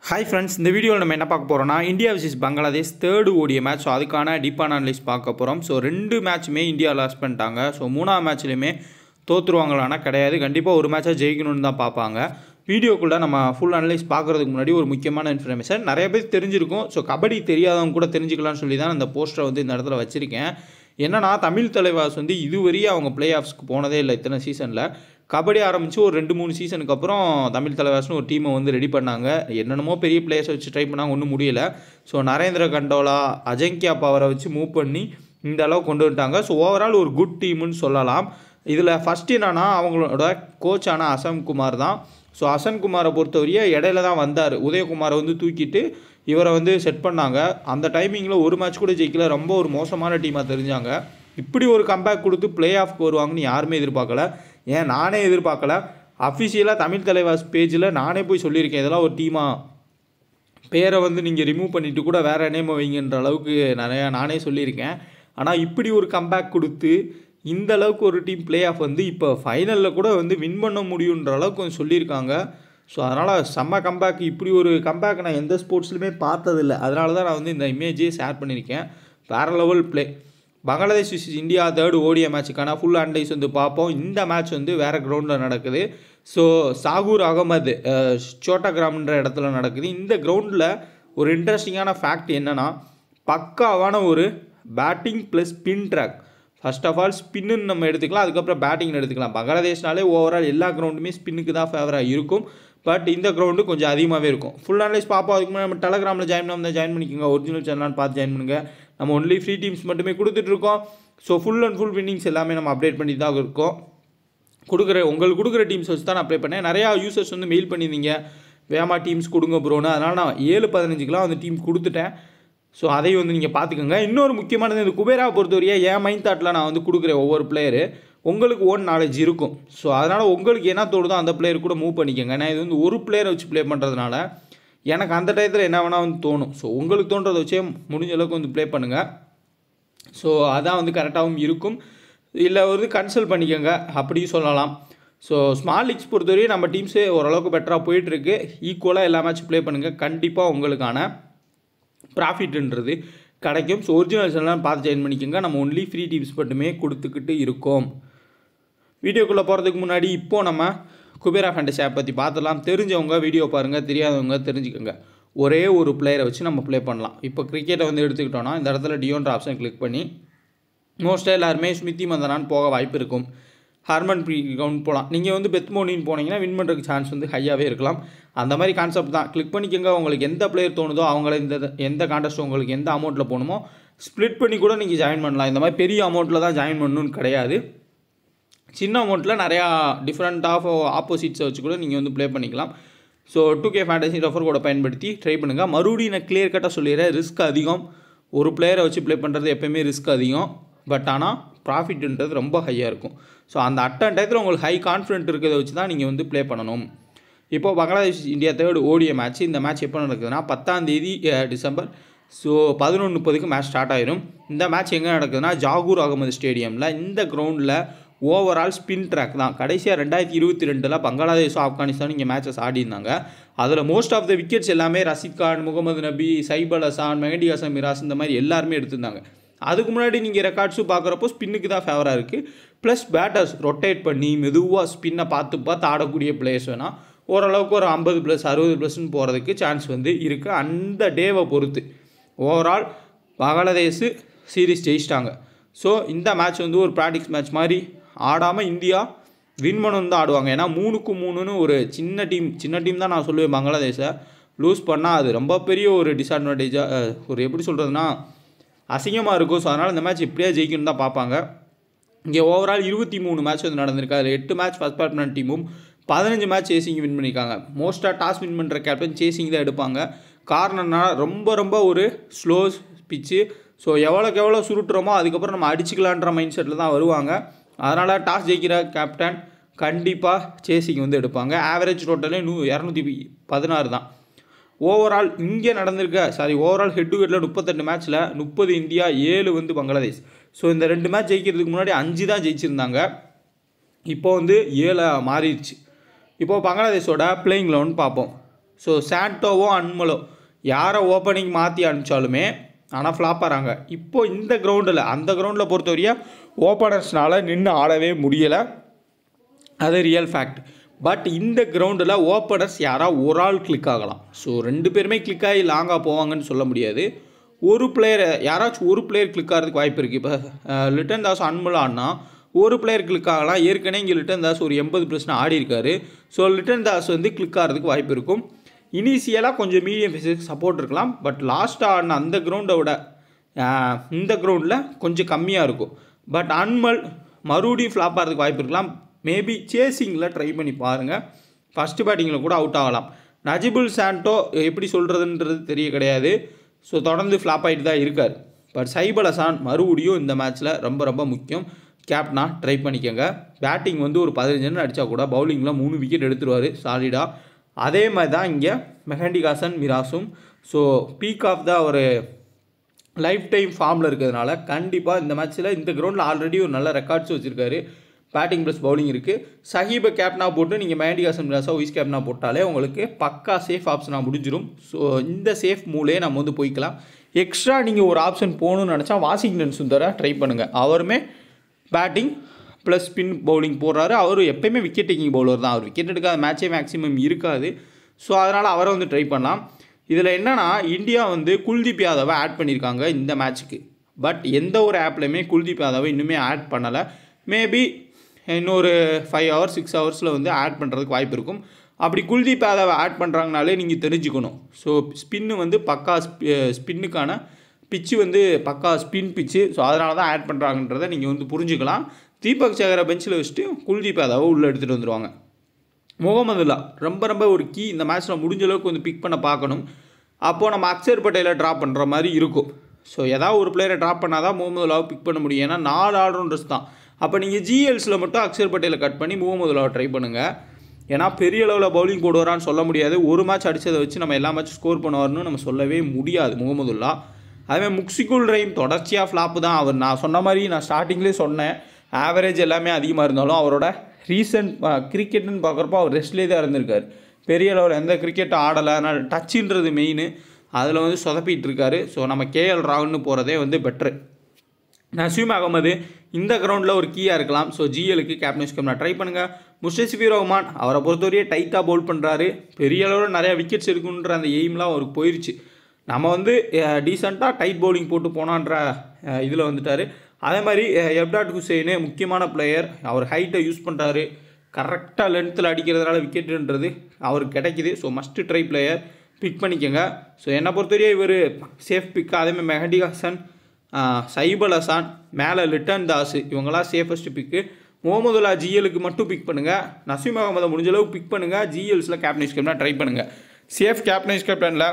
hi friends இந்த வீடியோவில் நம்ம என்ன பார்க்க போகிறோம்னா India vs Bangladesh third ODI match so அதுக்கான டீப்பான அனலிஸ்ட் பார்க்க போகிறோம் ஸோ ரெண்டு மேட்ச்சுமே இந்தியா லாஸ் பண்ணிட்டாங்க ஸோ மூணாவது மேட்ச்லையுமே தோற்றுருவாங்களானா கிடையாது கண்டிப்பாக ஒரு மேட்சாக ஜெயிக்கணும்னு தான் பார்ப்பாங்க வீடியோக்குள்ளே நம்ம ஃபுல் அனலைஸ் பார்க்குறதுக்கு முன்னாடி ஒரு முக்கியமான இன்ஃபர்மேஷன் நிறைய பேர் தெரிஞ்சிருக்கும் ஸோ கபடி தெரியாதவங்க கூட தெரிஞ்சுக்கலாம்னு சொல்லி தான் இந்த போஸ்டரை வந்து இந்த இடத்துல வச்சுருக்கேன் என்னன்னா தமிழ் தலைவாஸ் வந்து இதுவரையும் அவங்க பிளே ஆஃப்ஸ்க்கு போனதே இல்லை இத்தனை சீசனில் கபடி ஆரம்பித்து ஒரு ரெண்டு மூணு சீசனுக்கு அப்புறம் தமிழ் தலைவாஸ்னு ஒரு டீமை வந்து ரெடி பண்ணாங்க என்னென்னமோ பெரிய பிளேயர்ஸ் வச்சு ட்ரை பண்ணாங்க ஒன்றும் முடியல ஸோ நரேந்திர கண்டோலா அஜங்கியா பவரை வச்சு மூவ் பண்ணி இந்த அளவு கொண்டு வந்துட்டாங்க ஸோ ஓவரால் ஒரு குட் டீம்னு சொல்லலாம் இதில் ஃபஸ்ட் என்னன்னா அவங்களோட கோச்சான அசம் குமார் தான் ஸோ அசன் குமாரை பொறுத்தவரையே இடையில தான் வந்தார் உதயகுமாரை வந்து தூக்கிட்டு இவரை வந்து செட் பண்ணாங்க அந்த டைமிங்கில் ஒரு மேட்ச் கூட ஜெயிக்கல ரொம்ப ஒரு மோசமான டீமாக தெரிஞ்சாங்க இப்படி ஒரு கம்பேக் கொடுத்து ப்ளே ஆஃப்க்கு வருவாங்கன்னு யாருமே எதிர்பார்க்கல ஏன் நானே எதிர்பார்க்கல அஃபிஷியலாக தமிழ் தலைவாஸ் பேஜில் நானே போய் சொல்லியிருக்கேன் இதெல்லாம் ஒரு டீமாக பேரை வந்து நீங்கள் ரிமூவ் பண்ணிவிட்டு கூட வேறு நேம் வைங்கன்ற அளவுக்கு நிறையா நானே சொல்லியிருக்கேன் ஆனால் இப்படி ஒரு கம்பேக் கொடுத்து இந்த அளவுக்கு ஒரு டீம் ப்ளே ஆஃப் வந்து இப்போ ஃபைனலில் கூட வந்து வின் பண்ண முடியுன்ற அளவுக்கு கொஞ்சம் சொல்லியிருக்காங்க ஸோ அதனால் செம்ம கம்பேக் இப்படி ஒரு கம்பேக் நான் எந்த ஸ்போர்ட்ஸ்லையுமே பார்த்ததில்ல அதனால தான் நான் வந்து இந்த இமேஜே ஷேர் பண்ணியிருக்கேன் வேறு level play Bangladesh vs India third ODI மேட்சுக்கான ஃபுல் அனலைஸ் வந்து பார்ப்போம் இந்த மேட்ச் வந்து வேறு கிரவுண்டில் நடக்குது ஸோ சாகூர் அகமது அஹ், சோட்டாகிராம்ன்ற இடத்துல நடக்குது இந்த கிரவுண்டில் ஒரு இன்ட்ரெஸ்டிங்கான ஃபேக்ட் என்னென்னா பக்காவான ஒரு batting plus spin track first of all ஸ்பின்னு நம்ம எடுத்துக்கலாம் அதுக்கப்புறம் பேட்டிங்னு எடுத்துக்கலாம் பங்களாதேஷ்னாலே ஓவரால் எல்லா கிரவுண்டுமே ஸ்பின்னுக்கு தான் ஃபேவராக இருக்கும் பட் இந்த கிரவுண்டு கொஞ்சம் அதிகமாகவே இருக்கும் ஃபுல் அனலைஸ் பார்ப்போம் அதுக்கு முன்னாடி நம்ம டெலகிராமில் ஜாயின் பண்ணால் ஜாயின் பண்ணிக்கோங்க ஒரிஜினல் சேனலான்னு பார்த்து ஜாயின் பண்ணுங்க நம்ம ஒன்லி ஃப்ரீ டீம்ஸ் மட்டுமே கொடுத்துட்ருக்கோம் so full and full winnings எல்லாமே நம்ம அப்டேட் பண்ணி தான் இருக்கோம் கொடுக்குற உங்களுக்கு கொடுக்குற டீம்ஸ் வச்சு தான் நான் அப்ளை பண்ணேன் நிறையா யூசர்ஸ் வந்து மெயில் பண்ணியிருந்தீங்க வேமா டீம்ஸ் கொடுங்க ப்ரோன்னு அதனால் நான் ஏழு பதினஞ்சுக்கெலாம் வந்து டீம் கொடுத்துட்டேன் ஸோ அதையும் வந்து நீங்கள் பார்த்துக்கோங்க இன்னொரு முக்கியமானது இந்த குபேராவை பொறுத்தவரையே என் மைண்ட் தாட்டில் நான் வந்து கொடுக்குறேன் ஒவ்வொரு பிளேயரு உங்களுக்கு ஓன் நாலேஜ் இருக்கும் ஸோ அதனால் உங்களுக்கு என்ன தோணுதோ அந்த பிளேயர் கூட மூவ் பண்ணிக்கோங்க நான் இது வந்து ஒரு பிளேயரை வச்சு ப்ளே பண்ணுறதுனால எனக்கு அந்த டயத்தில் என்ன வேணால் வந்து தோணும் ஸோ உங்களுக்கு தோன்றதை வச்சே முடிஞ்ச அளவுக்கு வந்து ப்ளே பண்ணுங்கள் ஸோ அதான் வந்து கரெக்டாகவும் இருக்கும் இல்லை வந்து கன்சல்ட் பண்ணிக்கோங்க அப்படியும் சொல்லலாம் ஸோ ஸ்மால் லீக்ஸ் பொறுத்தவரையும் நம்ம டீம்ஸு ஓரளவுக்கு பெட்டராக போயிட்டுருக்கு ஈக்குவலாக எல்லா மேட்சும் ப்ளே பண்ணுங்கள் கண்டிப்பாக உங்களுக்கான ப்ராஃபிட்ன்றது கிடைக்கும் ஸோ ஒரிஜினல்ஸ் எல்லாம் பார்த்து ஜாயின் பண்ணிக்கோங்க நம்ம ஒன்லி ஃப்ரீ டீப்ஸ் மட்டுமே கொடுத்துக்கிட்டு இருக்கோம் வீடியோக்குள்ளே போகிறதுக்கு முன்னாடி இப்போது நம்ம குபேரா ஃபேண்டசி ஆப் பற்றி பார்த்துலாம் தெரிஞ்சவங்க வீடியோ பாருங்கள் தெரியாதவங்க தெரிஞ்சுக்கோங்க ஒரே ஒரு பிளேயரை வச்சு நம்ம ப்ளே பண்ணலாம் இப்போ கிரிக்கெட்டை வந்து எடுத்துக்கிட்டோன்னா இந்த இடத்துல டியோன்ற ஆப்ஷன் கிளிக் பண்ணி மோஸ்ட்டாக எல்லாருமே ஸ்மித்தி மந்தனான்னு போக வாய்ப்பு இருக்கும் ஹர்மன் ப்ரீ கவுண்ட் போகலாம் நீங்கள் வந்து பெத் மோனின்னு போனீங்கன்னா வின் பண்ணுறதுக்கு சான்ஸ் வந்து ஹையாகவே இருக்கலாம் அந்த மாதிரி கான்செப்ட் தான் கிளிக் பண்ணிக்கோங்க உங்களுக்கு எந்த பிளேயர் தோணுதோ அவங்கள இந்த எந்த கான்டெஸ்ட் உங்களுக்கு எந்த அமௌண்ட்டில் போகணுமோ ஸ்ப்ளிட் பண்ணி கூட நீங்கள் ஜாயின் பண்ணலாம் இந்த மாதிரி பெரிய அமௌண்ட்டில் தான் ஜாயின் பண்ணணும்னு கிடையாது சின்ன அமௌண்ட்டில் நிறையா டிஃப்ரெண்ட் ஆஃப் ஆப்போசிட்ஸை வச்சு கூட நீங்கள் வந்து ப்ளே பண்ணிக்கலாம் so two K fantasy refer கோடை பயன்படுத்தி ட்ரை பண்ணுங்கள் மறுபடியும் நான் கிளியர் கட்டாக சொல்லிடுறேன் ரிஸ்க் அதிகம் ஒரு பிளேயரை வச்சு ப்ளே பண்ணுறது எப்போயுமே ரிஸ்க் அதிகம் பட் ஆனால் ப்ராஃபிட்ன்றது ரொம்ப ஹையாக இருக்கும் ஸோ அந்த அட்டன் டயத்தில் உங்களுக்கு ஹை கான்ஃபிடென்ட் இருக்கிறத வச்சு தான் நீங்கள் வந்து ப்ளே பண்ணணும் இப்போது Bangladesh India third ODI match இந்த மேட்ச் எப்போ நடக்குதுன்னா பத்தாம் தேதி அஹ், டிசம்பர் ஸோ பதினொன்று முப்பதுக்கு மேட்ச் ஸ்டார்ட் ஆயிரும் இந்த மேட்ச் எங்கே நடக்குதுன்னா ஜாகூர் அகமது ஸ்டேடியமில் இந்த கிரவுண்டில் ஓவரால் ஸ்பின் ட்ராக் தான் கடைசியாக ரெண்டாயிரத்தி இருபத்தி ரெண்டில் பங்களாதேஷும் ஆப்கானிஸ்தானும் இங்கே மேட்சஸ் ஆடிருந்தாங்க அதில் மோஸ்ட் ஆஃப் த விக்கெட்ஸ் எல்லாமே ரஷீத் கான் முகமது நபி சைப் அல் ஹசான் மெஹடி ஹசன் மிராஸ் இந்த மாதிரி எல்லாருமே எடுத்திருந்தாங்க அதுக்கு முன்னாடி நீங்கள் ரெக்கார்ட்ஸும் பார்க்குறப்போ ஸ்பின்னுக்கு தான் ஃபேவராக இருக்குது ப்ளஸ் பேட்டர்ஸ் ரொட்டேட் பண்ணி மெதுவாக ஸ்பின்னை பார்த்து பார்த்து ஆடக்கூடிய பிளேயர்ஸ் வேணால் ஓரளவுக்கு ஒரு ஐம்பது ப்ளஸ் அறுபது ப்ளஸ்ன்னு போகிறதுக்கு சான்ஸ் வந்து இருக்குது அந்த டேவை பொறுத்து ஓவரால் பங்களாதேஷ் சீரீஸ் ஜெயிச்சிட்டாங்க ஸோ இந்த மேட்ச் வந்து ஒரு ப்ராக்டிஸ் மேட்ச் மாதிரி ஆடாமல் இந்தியா வின் பண்ணணும் தான் ஆடுவாங்க ஏன்னா மூணுக்கு மூணுன்னு ஒரு சின்ன டீம் சின்ன டீம் தான் நான் சொல்லுவேன் பங்களாதேஷை லூஸ் பண்ணால் அது ரொம்ப பெரிய ஒரு டிஸ்அட்வான்டேஜாக ஒரு எப்படி சொல்கிறதுனா அசிங்கமாக இருக்கும் ஸோ அதனால் இந்த மேட்ச் எப்படியா ஜெயிக்கணும் தான் பார்ப்பாங்க இங்கே ஓவரால் இருபத்தி மூணு மேட்ச் வந்து நடந்திருக்கு அதில் எட்டு மேட்ச் ஃபஸ்ட் பேட்மேன் டீமும் பதினஞ்சு மேட்ச் சேசிங் வின் பண்ணியிருக்காங்க மோஸ்ட்டாக டாஸ் வின் பண்ணுற கேப்டன் சேசிங் தான் எடுப்பாங்க காரணம்னா ரொம்ப ரொம்ப ஒரு ஸ்லோ பிச்சு ஸோ எவ்வளோக்கு எவ்வளோ சுருட்டுறோமோ அதுக்கப்புறம் நம்ம அடிச்சுக்கலான்ற மைண்ட் செட்டில் தான் வருவாங்க அதனால் டாஸ் ஜெயிக்கிற கேப்டன் கண்டிப்பாக சேசிங் வந்து எடுப்பாங்க ஆவரேஜ் டோட்டலே நூ இரநூத்தி பதினாறு தான் ஓவரால் இங்கே நடந்திருக்க சாரி ஓவரால் ஹெட் டு ஹெட்டில் முப்பத்தெட்டு மேட்ச்சில் முப்பது இந்தியா ஏழு வந்து பங்களாதேஷ் ஸோ இந்த ரெண்டு மேட்ச் ஜெயிக்கிறதுக்கு முன்னாடி அஞ்சு தான் ஜெயிச்சிருந்தாங்க இப்போ வந்து ஏழை மாறிடுச்சு இப்போது பங்களாதேஷோட பிளேயிங் லெவன் பார்ப்போம் ஸோ சாண்டோவோ அன்மலோ யாரை ஓப்பனிங் மாற்றி அனுப்பிச்சாலுமே ஆனால் ஃப்ளாப் ஆகிறாங்க இப்போ இந்த கிரவுண்டில் அந்த கிரவுண்டில் பொறுத்தவரையும் ஓப்பனர்ஸ்னால நின்று ஆடவே முடியலை அது ரியல் ஃபேக்ட் பட் இந்த கிரவுண்டில் ஓப்பனர்ஸ் யாராவது ஒரு ஆள் கிளிக் ஆகலாம் ஸோ ரெண்டு பேருமே கிளிக் ஆகி லாங்காக போவாங்கன்னு சொல்ல முடியாது ஒரு பிளேயர் யாராச்சும் ஒரு பிளேயர் கிளிக் ஆகிறதுக்கு வாய்ப்பு இருக்குது இப்போ லிட்டன் தாஸ் அன்மல் ஆடினா ஒரு பிளேயர் கிளிக் ஆகலாம் ஏற்கனவே இங்கே லிட்டன் தாஸ் ஒரு எண்பது பர்சன்ட் ஆடி இருக்காரு ஸோ லிட்டன் தாஸ் வந்து கிளிக் ஆகிறதுக்கு வாய்ப்பு இருக்கும் இனிஷியலாக கொஞ்சம் மீடியம் ஃபிசிக்ஸ் சப்போர்ட் இருக்கலாம் பட் லாஸ்ட்டாக ஆடின அந்த கிரவுண்டை விட ஆஹ், இந்த கிரவுண்டில் கொஞ்சம் கம்மியாக இருக்கும் பட் அன்மல் மறுபடியும் ஃப்ளாப் ஆகிறதுக்கு வாய்ப்பு இருக்கலாம் மேபி சேசிங்கில் ட்ரை பண்ணி பாருங்கள் ஃபஸ்ட்டு பேட்டிங்கில் கூட அவுட் ஆகலாம் நஜிபுல் சாண்டோ எப்படி சொல்கிறதுன்றது தெரிய கிடையாது ஸோ தொடர்ந்து ஃப்ளாப் ஆகிட்டு தான் இருக்கார் பட் சைபல் அசான் மறுபடியும் இந்த மேட்ச்சில் ரொம்ப ரொம்ப முக்கியம் கேப்டனா ட்ரை பண்ணிக்கோங்க பேட்டிங் வந்து ஒரு பதினஞ்சு ரன் அடித்தா கூட பவுலிங்கில் மூணு விக்கெட் எடுத்துருவார் சாலிடாக அதே மாதிரி தான் இங்கே மெஹண்டி ஹாசன் மிராஸும் ஸோ பீக் ஆஃப் த ஒரு லைஃப் டைம் ஃபார்மில் இருக்கிறதுனால கண்டிப்பாக இந்த மேட்ச்சில் இந்த கிரவுண்டில் ஆல்ரெடி ஒரு நல்ல ரெக்கார்ட்ஸ் வச்சுருக்காரு பேட்டிங் ப்ளஸ் பவுலிங் இருக்குது சஹீபை கேப்டனாக போட்டு நீங்கள் மெஹண்டி ஹாசன் மிராஸா வைஸ் கேப்டனாக போட்டாலே உங்களுக்கு பக்கா சேஃப் ஆப்ஷனாக முடிஞ்சிடும் ஸோ இந்த சேஃப் மூலே நம்ம வந்து போய்க்கலாம் எக்ஸ்ட்ரா நீங்கள் ஒரு ஆப்ஷன் போகணும்னு நினச்சா வாஷிங்டன் சுந்தரை ட்ரை பண்ணுங்கள் அவருமே பேட்டிங் ப்ளஸ் ஸ்பின் பவுலிங் போடுறாரு அவர் எப்பயுமே விக்கெட் டேக்கிங் பவுலர் தான் அவர் விக்கெட் எடுக்காத மேட்சே மேக்ஸிமம் இருக்காது ஸோ அதனால் அவரை வந்து ட்ரை பண்ணலாம் இதில் என்னன்னா இந்தியா வந்து குல்தீப் யாதவை ஆட் பண்ணியிருக்காங்க இந்த மேட்ச்சுக்கு பட் எந்த ஒரு ஆப்லையுமே குல்தீப் யாதவை இன்னுமே ஆட் பண்ணலை மேபி இன்னொரு ஃபைவ் ஹவர்ஸ் சிக்ஸ் ஹவர்ஸில் வந்து ஆட் பண்ணுறதுக்கு வாய்ப்பு இருக்கும் அப்படி குல்தீப் யாதவை ஆட் பண்ணுறாங்கனாலே நீங்கள் தெரிஞ்சுக்கணும் ஸோ ஸ்பின்னு வந்து பக்கா ஸ்பின்னுக்கான பிச்சு வந்து பக்கா ஸ்பின் பிச்சு ஸோ அதனால தான் ஆட் பண்ணுறாங்கன்றதை நீங்கள் வந்து புரிஞ்சுக்கலாம் தீபக் சேகரை பெஞ்சில் வச்சுட்டு குல்தீப் யாதவை உள்ளே எடுத்துகிட்டு வந்துடுவாங்க முகமதுல்லா ரொம்ப ரொம்ப ஒரு கீ இந்த மேட்ச்சில் முடிஞ்ச அளவுக்கு வந்து பிக் பண்ண பார்க்கணும் அப்போது நம்ம அக்ஷர் பட்டேலை ட்ராப் பண்ணுற மாதிரி இருக்கும் ஸோ ஏதாவது ஒரு பிளேயரை ட்ராப் பண்ணால் தான் முகமதுல்லாவை பிக் பண்ண முடியும் ஏன்னா நாலு ஆல்ரவுண்டர்ஸ் தான் அப்போ நீங்கள் ஜிஎல்ஸில் மட்டும் அக்ஷர் பட்டேலை கட் பண்ணி முகமதுல்லாவை ட்ரை பண்ணுங்கள் ஏன்னா பெரிய அளவில் பவுலிங் போடுவாரான்னு சொல்ல முடியாது ஒரு மேட்ச் அடித்ததை வச்சு நம்ம எல்லா மேட்ச் ஸ்கோர் பண்ணுவார்னு நம்ம சொல்லவே முடியாது முகமதுல்லா அதேமாதிரி முக்சிகுல் ரெயின் தொடர்ச்சியாக ஃப்ளாப்பு தான் அவர் நான் சொன்ன மாதிரி நான் ஸ்டார்டிங்லேயே சொன்னேன் ஆவரேஜ் எல்லாமே அதிகமாக இருந்தாலும் அவரோட ரீசன்ட் கிரிக்கெட்டுன்னு பார்க்குறப்போ அவர் ரெஸ்ட்லேயே தான் இருந்திருக்காரு பெரிய அளவில் எந்த கிரிக்கெட் ஆடலை ஆனால் டச்சுன்றது மெயின் அதில் வந்து சொதப்பிட்டு இருக்காரு ஸோ நம்ம கேஎல் ராகுல்னு போகிறதே வந்து பெட்ரு நசீம் அகமது இந்த கிரவுண்டில் ஒரு கீயாக இருக்கலாம் ஸோ ஜிஎலுக்கு கேப்டன்ஸ் கேப்டனா ட்ரை பண்ணுங்கள் முஸ்டசிஃபி ரஹ்மான் அவரை பொறுத்தவரையே டைட்டாக பவுல் பண்ணுறாரு பெரிய அளவில் நிறையா விக்கெட்ஸ் இருக்குன்ற அந்த எய்ம்லாம் அவருக்கு போயிருச்சு நம்ம வந்து டீசெண்டாக டைட் பவுலிங் போட்டு போனான்ற இதில் வந்துட்டார் அதே மாதிரி எப்டாட் ஹுசைனு முக்கியமான பிளேயர் அவர் ஹைட்டை யூஸ் பண்ணுறாரு கரெக்டாக லென்த்தில் அடிக்கிறதுனால விக்கெட்டுன்றது அவருக்கு கிடைக்குது so must try player pick பண்ணிக்கோங்க ஸோ என்னை பொறுத்தவரையும் இவர் சேஃப் பிக்கு அதேமாதிரி மெஹடி ஹாசன் சைபல் ஹசான் மேலே லிட்டன் தாஸ் இவங்களாம் சேஃபஸ்ட் பிக்கு முகமதுல்லா ஜிஎலுக்கு மட்டும் பிக் பண்ணுங்கள் நசீம் அகமதை முடிஞ்ச அளவுக்கு பிக் பண்ணுங்கள் ஜிஎல்ஸில் கேப்டன்ஸ் கேப்டனாக ட்ரை பண்ணுங்கள் சேஃப் கேப்டன்ஸ் கேப்டனில்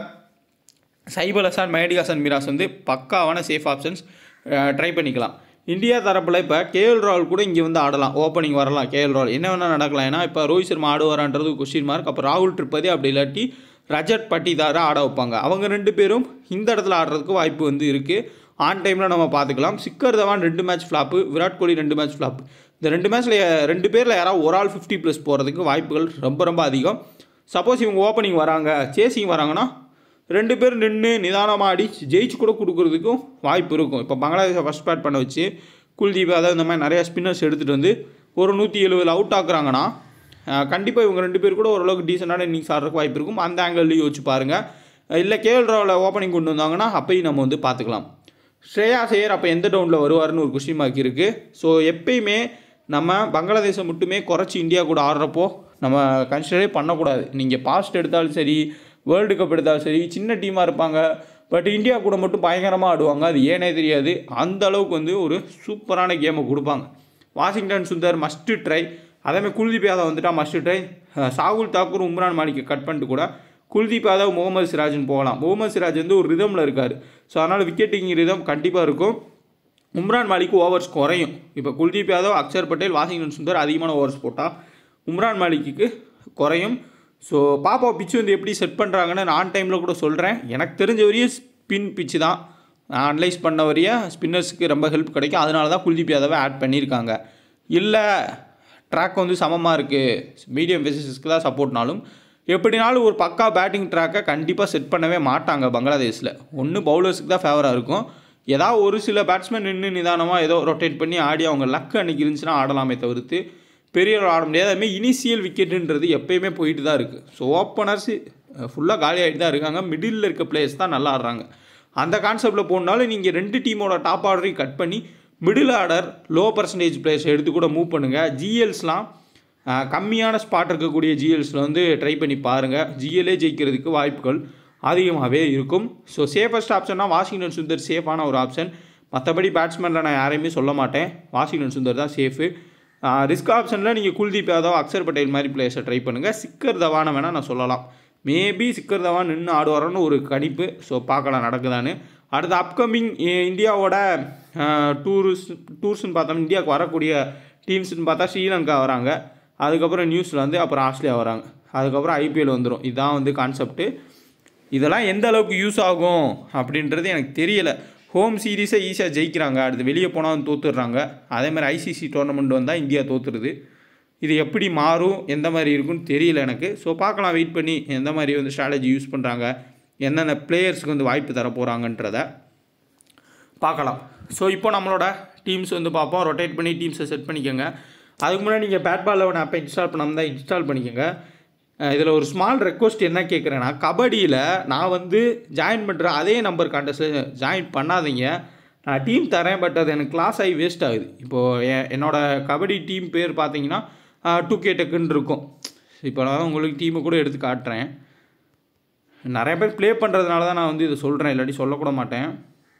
சைபல் ஹசான் மெஹடி ஹாசன் மிராஸ் வந்து பக்காவான சேஃப் ஆப்ஷன்ஸ் ட்ரை பண்ணிக்கலாம் இந்தியா தரப்பில் இப்போ கேஎல் ராகுல் கூட இங்கே வந்து ஆடலாம் ஓப்பனிங் வரலாம் கேஎல் ராகுல் என்ன வேணால் நடக்கலாம் ஏன்னா இப்போ ரோஹித் சர்மா ஆடுவாரான்றது கொஸ்டின் மார்க் அப்போ ராகுல் ட்ரிப்பதி அப்படி இல்லாட்டி ரஜத் பட்டிதாரை ஆட வைப்பாங்க அவங்க ரெண்டு பேரும் இந்த இடத்துல ஆடுறதுக்கு வாய்ப்பு வந்து இருக்குது ஆன் டைமில் நம்ம பார்த்துக்கலாம் சிக்கர் தவான் ரெண்டு மேட்ச் ஃப்ளாப்பு விராட் கோலி ரெண்டு மேட்ச் ஃப்ளாப் இந்த ரெண்டு மேட்ச்சில் ரெண்டு பேரில் யாராவது ஒரு ஆள் ஃபிஃப்டி ப்ளஸ் போகிறதுக்கு வாய்ப்புகள் ரொம்ப ரொம்ப அதிகம் சப்போஸ் இவங்க ஓப்பனிங் வராங்க சேசிங் வராங்கன்னா ரெண்டு பேர் நின்று நிதானமாக அடி ஜெயிச்சு கூட கொடுக்குறதுக்கும் வாய்ப்பு இருக்கும் இப்போ பங்களாதேஷை ஃபஸ்ட் பேட் பண்ண வச்சு குல்தீப் அதாவது இந்த மாதிரி நிறையா ஸ்பின்னர்ஸ் எடுத்துகிட்டு வந்து ஒரு நூற்றி எழுபதில் அவுட் ஆக்குறாங்கன்னா கண்டிப்பாக இவங்க ரெண்டு பேர் கூட ஓரளவுக்கு டீசெண்டான இன்னிங்ஸ் ஆடுறதுக்கு வாய்ப்பு இருக்கும் அந்த ஆங்கிள்லையும் யோசிச்சு பாருங்கள் இல்லை கேஎல் ராவில் ஓப்பனிங் கொண்டு வந்தாங்கன்னா அப்பையும் நம்ம வந்து பார்த்துக்கலாம் ஸ்ரேயா சேயர் அப்போ எந்த டவுனில் வருவார்னு ஒரு கொஸ்டின் மார்க் இருக்குது ஸோ எப்பயுமே நம்ம பங்களாதேஷை மட்டுமே குறைச்சி இந்தியா கூட ஆடுறப்போ நம்ம கன்சிடரே பண்ணக்கூடாது நீங்கள் பாஸ்ட் எடுத்தாலும் சரி வேர்ல்டு கப் எடுத்தாலும் சரி சின்ன டீமாக இருப்பாங்க பட் இந்தியா கூட மட்டும் பயங்கரமாக ஆடுவாங்க அது ஏனே தெரியாது அந்த அளவுக்கு வந்து ஒரு சூப்பரான கேமை கொடுப்பாங்க வாஷிங்டன் சுந்தர் மஸ்ட்டு ட்ரை அதேமாதிரி குல்தீப் யாதவ் வந்துட்டா மஸ்ட்டு ட்ரை சாகுல் தாக்கூர் உம்ரான் மாலிக்கை கட் பண்ணிட்டு கூட குல்தீப் யாதவ் முகமது சிராஜ்னு போகலாம் முகமது சிராஜ் வந்து ஒரு ரிதமில் இருக்கார் ஸோ அதனால் விக்கெட்டிங் ரிதம் கண்டிப்பாக இருக்கும் உம்ரான் மாலிக்கு ஓவர்ஸ் குறையும் இப்போ குல்தீப் யாதவ் அக்ஷர் பட்டேல் வாஷிங்டன் சுந்தர் அதிகமான ஓவர்ஸ் போட்டால் உம்ரான் மாலிக்கு குறையும் ஸோ பாப்பா பிச்சு வந்து எப்படி செட் பண்ணுறாங்கன்னு நான் ஆன் டைமில் கூட சொல்கிறேன் எனக்கு தெரிஞ்ச வரையும் ஸ்பின் பிச்சு தான் நான் அனலைஸ் பண்ண வரைய ஸ்பின்னர்ஸுக்கு ரொம்ப ஹெல்ப் கிடைக்கும் அதனால தான் குல்தீப் யாதவை ஆட் பண்ணியிருக்காங்க இல்லை ட்ராக் வந்து சமமாக இருக்குது மீடியம் ஃபேஸஸ்க்கு தான் சப்போர்ட்னாலும் எப்படினாலும் ஒரு பக்கா பேட்டிங் ட்ராக்கை கண்டிப்பாக செட் பண்ணவே மாட்டாங்க பங்களாதேஷில் ஒன்று பவுலர்ஸுக்கு தான் ஃபேவராக இருக்கும் ஏதாவது ஒரு சில பேட்ஸ்மேன் நின்று நிதானமாக ஏதோ ரொட்டேட் பண்ணி ஆடி அவங்க லக் அன்னைக்கு இருந்துச்சுன்னா ஆடலாமே தவிர்த்து பெரிய அளவு ஆட முடியாது அதுமாதிரி இனிஷியல் விக்கெட்டுன்றது எப்பயுமே போயிட்டு தான் இருக்குது ஸோ ஓப்பனர்ஸ் ஃபுல்லாக காலி ஆகிட்டு தான் இருக்காங்க மிடில் இருக்க பிளேயர்ஸ் தான் நல்லா ஆடுறாங்க அந்த கான்செப்டில் போனாலும் நீங்கள் ரெண்டு டீமோட டாப் ஆர்டரையும் கட் பண்ணி middle order low percentage players எடுத்து கூட மூவ் பண்ணுங்கள் ஜிஎல்ஸ்லாம் கம்மியான ஸ்பாட் இருக்கக்கூடிய ஜிஎல்ஸில் வந்து ட்ரை பண்ணி பாருங்கள் ஜிஎல்ஏ ஜெயிக்கிறதுக்கு வாய்ப்புகள் அதிகமாகவே இருக்கும் ஸோ சேஃபஸ்ட் ஆப்ஷன்னா வாஷிங்டன் சுந்தர் சேஃபான ஒரு ஆப்ஷன் மற்றபடி பேட்ஸ்மேனில் நான் யாரையுமே சொல்ல மாட்டேன் வாஷிங்டன் சுந்தர் தான் சேஃபு ரிஸ்க் ஆப்ஷனில் நீங்கள் குல்தீப் யாதவ் அக்ஷர் பட்டேல் மாதிரி பிளேயர்ஸை ட்ரை பண்ணுங்கள் சிக்கர் தவானை வேணால் நான் சொல்லலாம் மேபி சிக்கர் தவான் நின்று ஆடுவாரோன்னு ஒரு கணிப்பு ஸோ பார்க்கலாம் நடக்குதான்னு அடுத்து அப்கமிங் இந்தியாவோட டூரிஸ் டூர்ஸ்னு பார்த்தோம்னா இந்தியாவுக்கு வரக்கூடிய டீம்ஸ்னு பார்த்தா ஸ்ரீலங்கா வராங்க அதுக்கப்புறம் நியூசிலாந்து அப்புறம் ஆஸ்திரேலியா வராங்க அதுக்கப்புறம் ஐபிஎல் வந்துடும் இதுதான் வந்து கான்செப்ட்டு இதெல்லாம் எந்த அளவுக்கு யூஸ் ஆகும் அப்படின்றது எனக்கு தெரியலை ஹோம் சீரீஸை ஈஸியாக ஜெயிக்கிறாங்க அடுத்து வெளியே போனால் வந்து தோத்துடுறாங்க அதே மாதிரி ஐசிசி டோர்னமெண்ட் வந்தால் இந்தியா தோத்துருது இது எப்படி மாறும் எந்த மாதிரி இருக்குன்னு தெரியல எனக்கு ஸோ பார்க்கலாம் வெயிட் பண்ணி எந்த மாதிரி வந்து ஸ்ட்ராட்டஜி யூஸ் பண்ணுறாங்க என்னென்ன பிளேயர்ஸ்க்கு வந்து வாய்ப்பு தர போகிறாங்கன்றத பார்க்கலாம் ஸோ இப்போ நம்மளோட டீம்ஸ் வந்து பார்ப்போம் ரொட்டேட் பண்ணி டீம்ஸை செட் பண்ணிக்கோங்க அதுக்கு முன்னாடி நீங்கள் பேட் பால் லெவன் ஆப்பை இன்ஸ்டால் பண்ணாமல் தான் இன்ஸ்டால் பண்ணிக்கோங்க இதில் ஒரு ஸ்மால் ரெக்வஸ்ட் என்ன கேட்குறேன்னா கபடியில் நான் வந்து ஜாயின் பண்ணுற அதே நம்பர் கான்டெஸ்ட்டில் ஜாயின் பண்ணாதீங்க நான் டீம் தரேன் பட் அது எனக்கு கிளாஸ் ஆகி வேஸ்ட் ஆகுது இப்போது என்னோடய கபடி டீம் பேர் பார்த்தீங்கன்னா டூ கே டெக்குன்னு இருக்கும் இப்போ நான் உங்களுக்கு டீமை கூட எடுத்து காட்டுறேன் நிறைய பேர் ப்ளே பண்ணுறதுனால தான் நான் வந்து இதை சொல்கிறேன் இல்லாட்டி சொல்லக்கூட மாட்டேன்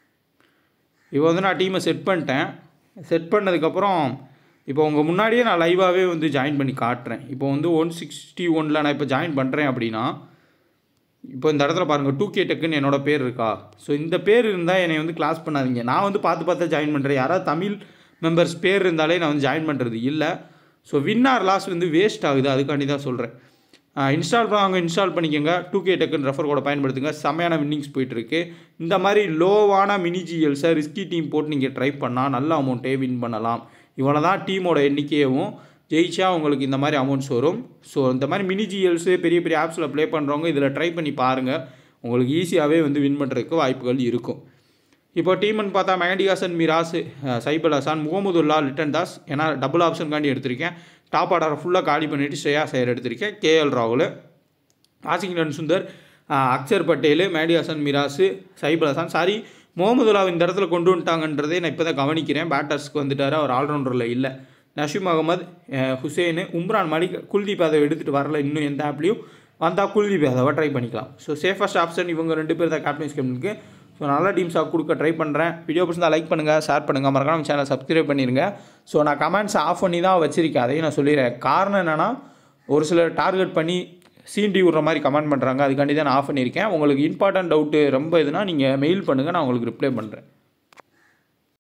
இப்போ வந்து நான் டீமை செட் பண்ணிட்டேன் செட் பண்ணதுக்கப்புறம் இப்போ உங்கள் முன்னாடியே நான் லைவாகவே வந்து ஜாயின் பண்ணி காட்டுறேன் இப்போ வந்து ஒன் சிக்ஸ்டி ஒனில் நான் இப்போ ஜாயின் பண்ணுறேன் அப்படின்னா இப்போ இந்த இடத்துல பாருங்கள் டூ கே டெக்குன்னு என்னோடய பேர் இருக்கா ஸோ இந்த பேர் இருந்தால் என்னை வந்து கிளாஸ் பண்ணாதீங்க நான் வந்து பார்த்து பார்த்து ஜாயின் பண்ணுறேன் யாராவது தமிழ் மெம்பர்ஸ் பேர் இருந்தாலே நான் வந்து ஜாயின் பண்ணுறது இல்லை ஸோ வின் ஆர் லாஸ் வந்து வேஸ்ட் ஆகுது அதுக்காண்டி தான் சொல்கிறேன் இன்ஸ்டால் பண்ணாங்க இன்ஸ்டால் பண்ணிக்கோங்க டூ கே டெக்குன்னு ரெஃபர் கூட பயன்படுத்துங்க செம்மையான வின்னிங்ஸ் போயிட்டுருக்கு இந்த மாதிரி லோவான மினி ஜிஎல்ஸை ரிஸ்கி டீம் போட்டு நீங்கள் ட்ரை பண்ணால் நல்ல அமௌண்ட்டே வின் பண்ணலாம் இவ்வளோ தான் டீமோட எண்ணிக்கையவும் ஜெயிச்சா உங்களுக்கு இந்த மாதிரி அமௌண்ட்ஸ் வரும் ஸோ இந்த மாதிரி மினி ஜிஎல்ஸு பெரிய பெரிய ஆப்ஸில் ப்ளே பண்ணுறவங்க இதில் ட்ரை பண்ணி பாருங்கள் உங்களுக்கு ஈஸியாகவே வந்து வின் பண்ணுறதுக்கு வாய்ப்புகள் இருக்கும் இப்போ டீம்னு பார்த்தா மெஹடி ஹாசன் மிராஸ் சைபல் ஹசான் முகமதுல்லா லிட்டன் தாஸ் ஏன்னா டபுள் ஆப்ஷனுக்காண்டி எடுத்திருக்கேன் டாப் ஆர்டரை ஃபுல்லாக காலி பண்ணிவிட்டு ஸ்ரேயா சையர் எடுத்திருக்கேன் கேஎல் ராகுல் வாஷிங்டன் சுந்தர் அக்ஷர் பட்டேல் மேடி ஹசன் மிராஸு சைபல் ஹசான் சாரி முகமதுல்லா இந்த இடத்துல கொண்டு வந்துட்டாங்கன்றதே நான் இப்போ தான் கவனிக்கிறேன் பேட்டர்ஸ்க்கு வந்துட்டார் அவர் ஆல்ரவுண்டரில் இல்லை நஷீம் அகமது ஹுசேனு உம்ரான் மாலிக் குல்தீப் யாதவ் எடுத்துகிட்டு வரல இன்னும் எந்த ஆப்லேயும் வந்தால் குல்தீப் யாதவை ட்ரை பண்ணிக்கலாம் ஸோ சேஃபஸ்ட் ஆப்ஷன் இவங்க ரெண்டு பேர் தான் கேப்டன்ஸ் கேப்டனுக்கு ஸோ நல்ல டீம்ஸாக கொடுக்க ட்ரை பண்ணுறேன் வீடியோ பிடிச்சிருந்தா லைக் பண்ணுங்கள் ஷேர் பண்ணுங்கள் மறக்காம சேனலை சப்ஸ்கிரைப் பண்ணிடுங்க ஸோ நான் கமெண்ட்ஸ் ஆஃப் பண்ணி தான் வச்சுருக்கேன் அதையும் நான் சொல்லிடுறேன் காரணம் என்னென்னா ஒரு சிலர் டார்கெட் பண்ணி சீண்டி விட்ற மாதிரி கமெண்ட் பண்ணுறாங்க அதுக்காண்டி தான் நான் ஆஃப் பண்ணியிருக்கேன் உங்களுக்கு இம்பார்ட்டன்ட் டவுட்டு ரொம்ப இதுனா நீங்கள் மெயில் பண்ணுங்கள் நான் உங்களுக்கு ரிப்ளை பண்ணுறேன்